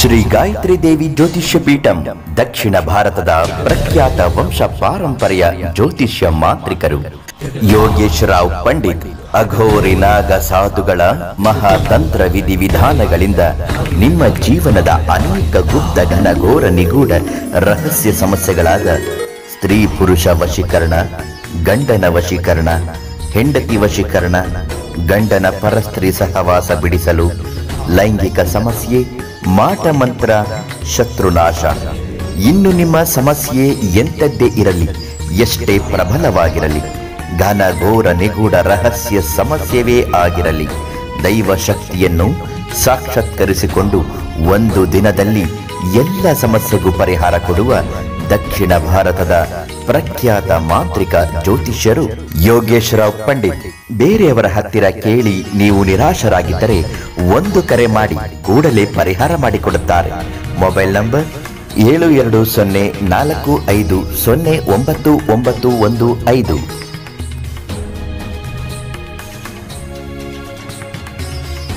ಶ್ರೀ ಗಾಯತ್ರಿ ದೇವಿ ಜ್ಯೋತಿಷ್ಯ ಪೀಠಂ ದಕ್ಷಿಣ ಭಾರತದ ಪ್ರಖ್ಯಾತ ವಂಶ ಪಾರಂಪರ್ಯ ಜ್ಯೋತಿಷ್ಯ ಮಾಂತ್ರಿಕರು ಯೋಗೇಶ್ ರಾವ್ ಪಂಡಿತ್ ಅಘೋರಿ ನಾಗ ಸಾಧುಗಳ ಮಹಾತಂತ್ರ ವಿಧಿವಿಧಾನಗಳಿಂದ ನಿಮ್ಮ ಜೀವನದ ಅನೇಕ ಗುಪ್ತ ಘನಘೋರ ನಿಗೂಢ ರಹಸ್ಯ ಸಮಸ್ಯೆಗಳಾದ ಸ್ತ್ರೀ ಪುರುಷ ವಶೀಕರಣ ಗಂಡನ ವಶೀಕರಣ ಹೆಂಡತಿ ವಶೀಕರಣ ಗಂಡನ ಪರಸ್ತ್ರೀ ಸಹವಾಸ ಬಿಡಿಸಲು ಲೈಂಗಿಕ ಸಮಸ್ಯೆ ಮಾಟ ಮಂತ್ರ ಶತ್ರುನಾಶ ಇನ್ನು ನಿಮ್ಮ ಸಮಸ್ಯೆ ಎಂಥದ್ದೇ ಇರಲಿ ಎಷ್ಟೇ ಪ್ರಬಲವಾಗಿರಲಿ ಘನ ಘೋರ ನಿಗೂಢ ರಹಸ್ಯ ಸಮಸ್ಯೆವೇ ಆಗಿರಲಿ ದೈವ ಶಕ್ತಿಯನ್ನು ಸಾಕ್ಷಾತ್ಕರಿಸಿಕೊಂಡು ಒಂದು ದಿನದಲ್ಲಿ ಎಲ್ಲ ಸಮಸ್ಯೆಗೂ ಪರಿಹಾರ ಕೊಡುವ ದಕ್ಷಿಣ ಭಾರತದ ಪ್ರಖ್ಯಾತ ಮಾಂತ್ರಿಕ ಜ್ಯೋತಿಷ್ಯರು ಯೋಗೇಶ್ವರರಾವ್ ಪಂಡಿತ್ ಬೇರೆಯವರ ಹತ್ತಿರ ಕೇಳಿ ನೀವು ನಿರಾಶರಾಗಿದ್ದರೆ ಒಂದು ಕರೆ ಮಾಡಿ ಕೂಡಲೇ ಪರಿಹಾರ ಮಾಡಿಕೊಡುತ್ತಾರೆ ಮೊಬೈಲ್ ನಂಬರ್ ಏಳು ಎರಡು ಸೊನ್ನೆ ನಾಲ್ಕು ಐದು ಸೊನ್ನೆ ಒಂಬತ್ತು ಒಂಬತ್ತು ಒಂದು ಐದು